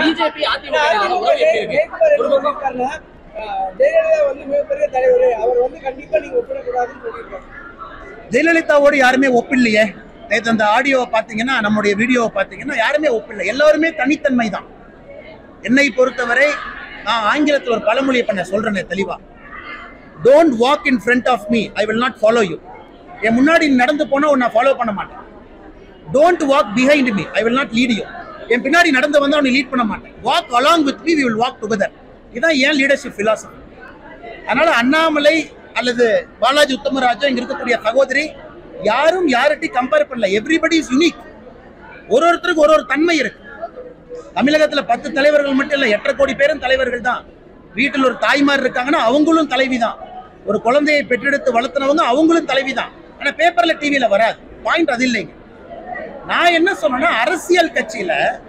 BJP AIADMK அவங்க உறவு எப்படி இருக்கு ஜெயக்குமார் ஒரு என்ன பக்கம் சொல்லியிருக்காருன்னா, அஹ், ஜெயலலிதா வந்து மிகப்பெரிய தலைவர் அவர் வந்து கண்டிப்பா நீங்க ஒப்பிடக்கூடாதுன்னு சொல்லியிருக்காரு ஜெயலலிதாவோடு யாருமே ஒப்பில்லையே நேற்று அந்த ஆடியோவை பார்த்தீங்கன்னா நம்முடைய வீடியோவை பார்த்தீங்கன்னா யாருமே ஒப்பில்லை எல்லாருமே தனித்தன்மை தான் என்னை பொறுத்தவரை நான் ஆங்கிலத்தில் ஒரு பழமொழி பண்ண சொல்றேனே தெளிவா don't walk in front of me I will not follow you என் முன்னாடி நீ நடந்து போனா உன்னை ஃபாலோ பண்ண மாட்டேன் don't walk behind me I will not lead you என் பின்னாடி நடந்து வந்தா உன்னை லீட் பண்ண மாட்டேன் walk along with me we will walk together இதான் ஏன் லீடர்ஷிப் philosophy அதனால அண்ணாமலை அல்லது பாலாஜி உத்தமராஜா இங்க இருக்கக்கூடிய சகோதரி யாரும் யார்கிட்டையும் கம்பேர் பண்ணல எவ்ரிபடி இஸ் யூனிக் ஒரு ஒருத்தருக்கு ஒரு ஒரு தன்மை இருக்கு தமிழகத்துல பத்து தலைவர்கள் மட்டும் இல்ல எட்டரை கோடி பேரும் தலைவர்கள் தான் வீட்டில் ஒரு தாய்மார் இருக்காங்கன்னா அவங்களும் தலைவி தான் ஒரு குழந்தையை பெற்றெடுத்து வளர்த்துனவங்க அவங்களும் தலைவி தான் ஆனா பேப்பர்ல டிவியில வராது பாயிண்ட் அது இல்லைங்க நான் என்ன சொன்னேன்னா அரசியல் கட்சியில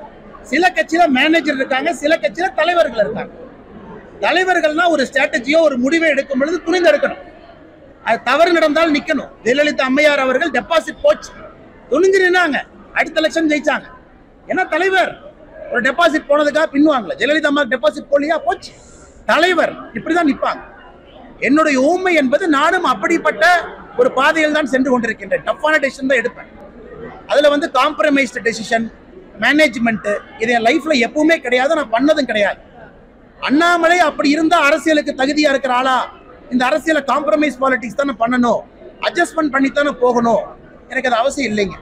சில கட்சியில மேனேஜர் இருக்காங்க சில கட்சியில தலைவர்கள் இருக்காங்க தலைவர்கள்னா ஒரு ஸ்ட்ராட்டஜியோ ஒரு முடிவை எடுக்கும் பொழுது துணிந்து எடுக்கணும் அது தவறு நடந்தால் நிக்கணும் ஜெயலலிதா அம்மையார் அவர்கள் டெபாசிட் போச்சு துணிஞ்சு நின்னாங்க அடுத்த எலெக்ஷன் ஜெயிச்சாங்க ஏன்னா தலைவர் ஒரு டெபாசிட் போனதுக்காக பின்னுவாங்கல்ல ஜெயலலிதா அம்மா டெபாசிட் போலியா போச்சு தலைவர் இப்படிதான் நிப்பாங்க என்னுடைய ஊமை என்பது நானும் அப்படிப்பட்ட ஒரு பாதையில் தான் சென்று கொண்டிருக்கின்றேன் டஃப்பான டெசிஷன் தான் எடுப்பேன் அதுல வந்து காம்ப்ரமைஸ்டு டெசிஷன் மேனேஜ்மெண்ட் இது என் லைஃப்ல எப்பவுமே கிடையாது நான் பண்ணதும் கிடையாது அண்ணாமலை அப்படி இருந்தா அரசியலுக்கு தகுதியா இருக்கிற ஆளா இந்த அரசியல காம்ப்ரமைஸ் பாலிடிக்ஸ் தானே பண்ணணும் அட்ஜஸ்ட்மெண்ட் பண்ணித்தானே போகணும் எனக்கு அது அவசியம் இல்லைங்க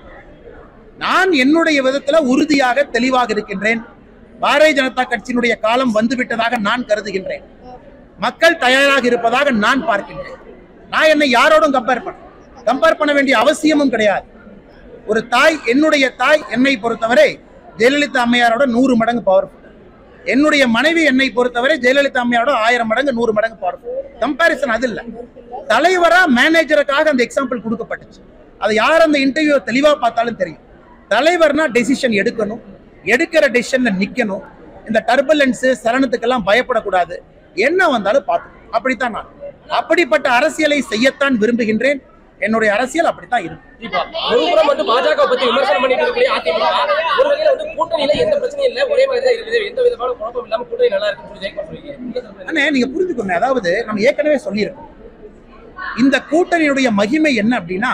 நான் என்னுடைய விதத்துல உறுதியாக தெளிவாக இருக்கின்றேன் பாரதிய ஜனதா கட்சியினுடைய காலம் வந்துவிட்டதாக நான் கருதுகின்றேன் மக்கள் தயாராக இருப்பதாக நான் பார்க்கின்றேன் நான் என்னை யாரோடும் கம்பேர் பண்ண கம்பேர் பண்ண வேண்டிய அவசியமும் கிடையாது ஒரு தாய் என்னுடைய தாய் என்னை பொறுத்தவரை ஜெயலலிதா அம்மையாரோட நூறு மடங்கு பவர்ஃபுல் என்னுடைய மனைவி என்னை பொறுத்தவரை ஜெயலலிதா அம்மையாரோட ஆயிரம் மடங்கு நூறு மடங்கு பவர்ஃபுல் கம்பாரிசன் அது இல்ல தலைவரா மேனேஜருக்காக அந்த எக்ஸாம்பிள் கொடுக்கப்பட்டுச்சு அது யார் அந்த இன்டர்வியூ தெளிவா பார்த்தாலும் தெரியும் தலைவர்னா டெசிஷன் எடுக்கணும் எடுக்கிற டெசிஷன்ல நிக்கணும் இந்த டர்புலன்ஸ் சலனத்துக்கெல்லாம் பயப்படக்கூடாது என்ன வந்தாலும் பார்க்கணும் அப்படித்தான் நான் அப்படிப்பட்ட அரசியலை செய்யத்தான் விரும்புகின்றேன் என்னுடைய அரசியல் அப்படித்தான் இருக்கும் இப்போ ஒரு புறம் வந்து பாஜக பத்தி விமர்சனம் பண்ணிட்டு இருக்கக்கூடிய அதிமுக ஒரு வகையில வந்து கூட்டணியில எந்த பிரச்சனையும் இல்ல ஒரே மாதிரி தான் இருக்குது எந்த விதமான குழப்பம் இல்லாம கூட்டணி நல்லா இருக்குன்னு சொல்லி ஜெயக்குமார் சொல்லியிருக்காரு நீங்க சொல்றது அண்ணே நீங்க புரிஞ்சுக்கணும் அதாவது நம்ம ஏற்கனவே சொல்லியிருக்கோம் இந்த கூட்டணியுடைய மகிமை என்ன அப்படின்னா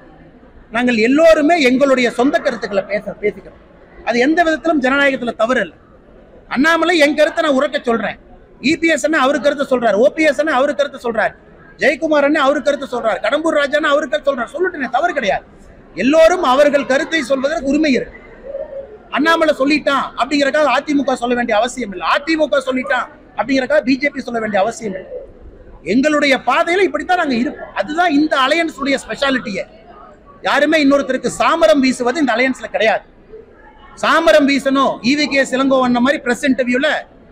நாங்கள் எல்லோருமே எங்களுடைய சொந்த கருத்துக்களை பேச பேசிக்கிறோம் அது எந்த விதத்திலும் ஜனநாயகத்துல தவறு இல்லை அண்ணாமலை என் கருத்தை நான் உறக்க சொல்றேன் இபிஎஸ் அண்ணா அவரு கருத்தை சொல்றாரு ஓபிஎஸ் அண்ணா அவரு கருத்தை சொல்றாரு ஜெயக்குமார் அண்ணா அவரு கருத்தை சொல்றாரு கடம்பூர் ராஜா அண்ணா அவரு கருத்து சொல்றாரு சொல்லிட்டேன் தவறு கிடையாது எல்லோரும் அவர்கள் கருத்தை சொல்வதற்கு உரிமை இருக்கு அண்ணாமலை சொல்லிட்டான் அப்படிங்கறக்காக அதிமுக சொல்ல வேண்டிய அவசியம் இல்லை அதிமுக சொல்லிட்டான் அப்படிங்கறக்காக பிஜேபி சொல்ல வேண்டிய அவசியம் இல்லை எங்களுடைய பாதையில இப்படித்தான் நாங்க இருப்போம் அதுதான் இந்த அலையன்ஸ் உடைய ஸ்பெஷாலிட்டியே யாருமே இன்னொருத்தருக்கு சாமரம் வீசுவது இந்த அலையன்ஸ்ல கிடையாது சாமரம் வீசணும் ஈவி கே சிலங்கோவன் மாதிரி பிரஸ் இன்டர்வியூல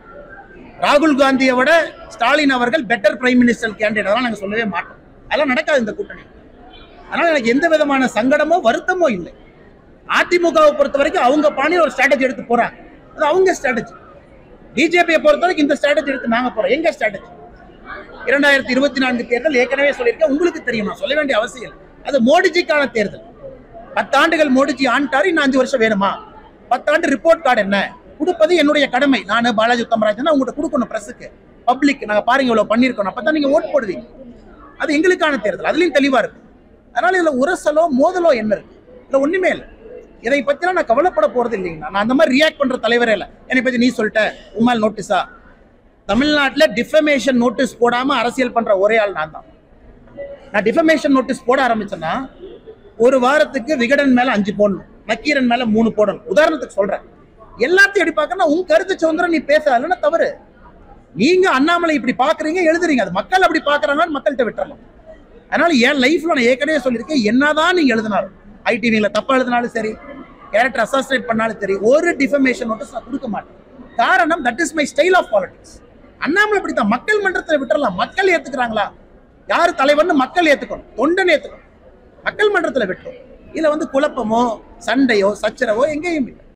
ராகுல் காந்தியை விட ஸ்டாலின் அவர்கள் பெட்டர் பிரைம் மினிஸ்டர் கேண்டிடேட் அதெல்லாம் நாங்க சொல்லவே மாட்டோம் அதெல்லாம் நடக்காது இந்த கூட்டணி அதனால எனக்கு எந்த விதமான சங்கடமோ வருத்தமோ இல்லை அதிமுகவை பொறுத்த வரைக்கும் அவங்க பாணியில் ஒரு ஸ்ட்ராட்டஜி எடுத்து போறாங்க அது அவங்க ஸ்ட்ராட்டஜி பிஜேபியை பொறுத்த வரைக்கும் இந்த ஸ்ட்ராட்டஜி எடுத்து நாங்க போறோம் எங்க ஸ்ட்ராட்டஜி இரண்டாயிரத்தி இருபத்தி நான்கு தேர்தல் ஏற்கனவே சொல்லியிருக்கேன் உங்களுக்கு தெரியும் நான் சொல்ல வேண்டிய அவசியம் இல்லை அது மோடிஜிக்கான தேர்தல் பத்தாண்டுகள் மோடிஜி ஆண்டாரு இன்னும் அஞ்சு வருஷம் வேணுமா பத்தாண்டு ரிப்போர்ட் கார்டு என்ன கொடுப்பது என்னுடைய கடமை நான் பாலாஜி உத்தமராஜன் உங்கள்கிட்ட கொடுக்கணும் பிரஸுக்கு பப்ளிக் நாங்க பாருங்க இவ்வளவு பண்ணிருக்கோம் அப்பதான் நீங்க ஓட் போடுவீங்க அது எங்களுக்கான தேர்தல் அதுலயும் தெளிவா இருக்கு அதனால இதுல உரசலோ மோதலோ என்ன இருக்கு இதுல ஒண்ணுமே இல்லை இதை பத்திலாம் நான் கவலைப்பட போறது இல்லைங்கண்ணா நான் அந்த மாதிரி ரியாக்ட் பண்ற தலைவரே இல்லை என்னை பத்தி நீ சொல்லிட்ட உமால் நோட்டீஸா தமிழ்நாட்டுல டிஃபமேஷன் நோட்டீஸ் போடாம அரசியல் பண்ற ஒரே ஆள் நான் தான் நான் டிஃபமேஷன் நோட்டீஸ் போட ஆரம்பிச்சேன்னா ஒரு வாரத்துக்கு விகடன் மேல அஞ்சு போடணும் நக்கீரன் மேல மூணு போடணும் உதாரணத்துக்கு சொல்றேன் எல்லாத்தையும் எப்படி பார்க்கறேன்னா உன் கருத்து சுதந்திரம் நீ பேச இல்லைன்னா தவறு நீங்க அண்ணாமலை இப்படி பாக்குறீங்க எழுதுறீங்க அது மக்கள் அப்படி பாக்குறாங்கன்னு மக்கள்கிட்ட விட்டுறலாம் அதனால என் லைஃப்ல நான் ஏற்கனவே சொல்லியிருக்கேன் என்னதான் நீங்க எழுதினாலும் ஐடிவில தப்பா எழுதினாலும் சரி கேரக்டர் அசாசினேட் பண்ணாலும் சரி ஒரு டிஃபமேஷன் நோட்டீஸ் நான் கொடுக்க மாட்டேன் காரணம் that is my style of politics Annamalai இப்படித்தான் மக்கள் மன்றத்தில் விட்டுறலாம் மக்கள் ஏத்துக்கிறாங்களா யார் தலைவர்னு மக்கள் ஏத்துக்கணும் தொண்டன் ஏத்துக்கணும் மக்கள் மன்றத்தில் விட்டுரும் இதுல வந்து குழப்பமோ சண்டையோ சச்சரவோ எங்கேயும் இல்லை